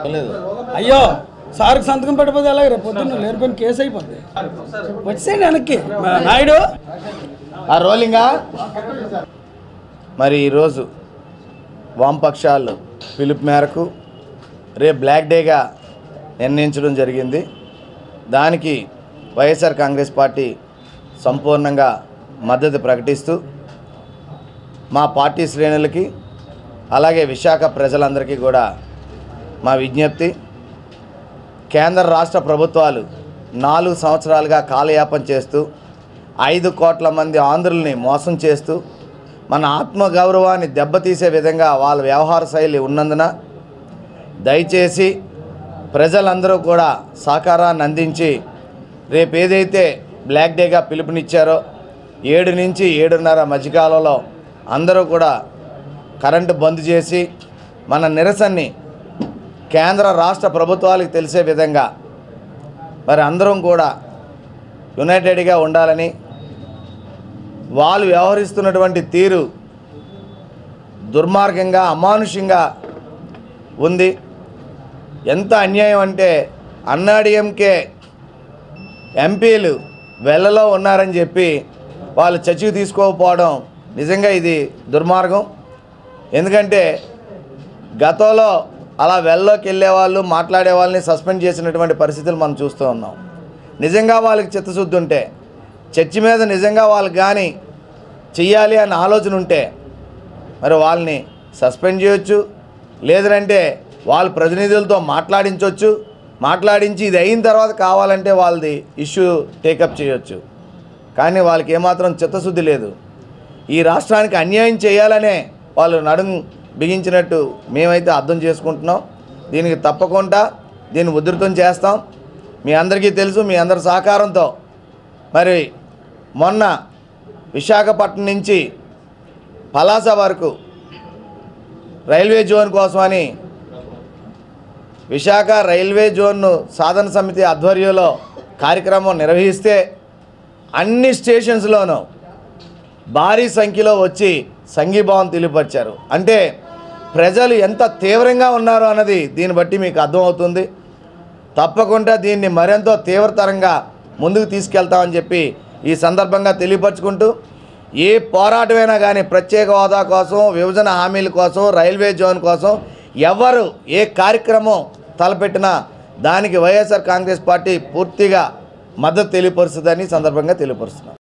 అయ్యో సార్కి సంతకం పెట్టకపోతే ఎలాగ రేపు పొద్దున్న లేనిపోయిన కేసు అయిపోద్ది వచ్చేయండి వెనక్కి మా నాయుడు ఆ రోలింగా మరి ఈరోజు వామపక్షాలు పిలుపు మేరకు రేపు బ్లాక్ డేగా నిర్ణయించడం జరిగింది దానికి వైఎస్ఆర్ కాంగ్రెస్ పార్టీ సంపూర్ణంగా మద్దతు ప్రకటిస్తూ మా పార్టీ శ్రేణులకి అలాగే విశాఖ ప్రజలందరికీ కూడా మా విజ్ఞప్తి కేంద్ర రాష్ట్ర ప్రభుత్వాలు నాలుగు సంవత్సరాలుగా కాలయాపన చేస్తూ ఐదు కోట్ల మంది ఆంధ్రుల్ని మోసం చేస్తూ మన ఆత్మగౌరవాన్ని దెబ్బతీసే విధంగా వాళ్ళ వ్యవహార శైలి ఉన్నందున దయచేసి ప్రజలందరూ కూడా సహకారాన్ని అందించి రేపు ఏదైతే బ్లాక్ డేగా పిలుపునిచ్చారో ఏడు నుంచి ఏడున్నర మధ్యకాలంలో అందరూ కూడా కరెంటు బంద్ చేసి మన నిరసనని కేంద్ర రాష్ట్ర ప్రభుత్వాలకు తెలిసే విధంగా మరి అందరం కూడా యునైటెడ్గా ఉండాలని వాళ్ళు వ్యవహరిస్తున్నటువంటి తీరు దుర్మార్గంగా అమానుషంగా ఉంది ఎంత అన్యాయం అంటే అన్నాడీఎంకే ఎంపీలు వెళ్ళలో ఉన్నారని చెప్పి వాళ్ళు చర్చకు తీసుకోకపోవడం నిజంగా ఇది దుర్మార్గం ఎందుకంటే గతంలో అలా వెళ్ళలోకి వెళ్ళే వాళ్ళు మాట్లాడే వాళ్ళని సస్పెండ్ చేసినటువంటి పరిస్థితులు మనం చూస్తూ ఉన్నాం నిజంగా వాళ్ళకి చిత్తశుద్ధి ఉంటే చర్చి మీద నిజంగా వాళ్ళకి కానీ చెయ్యాలి అన్న ఆలోచన ఉంటే మరి వాళ్ళని సస్పెండ్ చేయొచ్చు లేదంటే వాళ్ళ ప్రతినిధులతో మాట్లాడించవచ్చు మాట్లాడించి ఇది అయిన తర్వాత కావాలంటే వాళ్ళది ఇష్యూ టేకప్ చేయొచ్చు కానీ వాళ్ళకి ఏమాత్రం చిత్తశుద్ధి లేదు ఈ రాష్ట్రానికి అన్యాయం చేయాలనే వాళ్ళు నడుం బిగించినట్టు మేమైతే అర్థం చేసుకుంటున్నాం దీనికి తప్పకుండా దీన్ని ఉధృతం చేస్తాం మీ అందరికీ తెలుసు మీ అందరి సహకారంతో మరి మొన్న విశాఖపట్నం నుంచి పలాస వరకు రైల్వే జోన్ కోసమని విశాఖ రైల్వే జోన్ను సాధన సమితి ఆధ్వర్యంలో కార్యక్రమం నిర్వహిస్తే అన్ని స్టేషన్స్లోనూ భారీ సంఖ్యలో వచ్చి సంఘీభావం తెలియపరిచారు అంటే ప్రజలు ఎంత తీవ్రంగా ఉన్నారో అన్నది దీన్ని బట్టి మీకు అర్థమవుతుంది తప్పకుండా దీన్ని మరెంతో తీవ్రతరంగా ముందుకు తీసుకెళ్తామని చెప్పి ఈ సందర్భంగా తెలియపరచుకుంటూ ఏ పోరాటమైనా కానీ ప్రత్యేక హోదా కోసం విభజన హామీల కోసం రైల్వే జోన్ కోసం ఎవరు ఏ కార్యక్రమం తలపెట్టినా దానికి వైఎస్ఆర్ కాంగ్రెస్ పార్టీ పూర్తిగా మద్దతు తెలియపరుస్తుందని ఈ సందర్భంగా తెలియపరుస్తున్నాం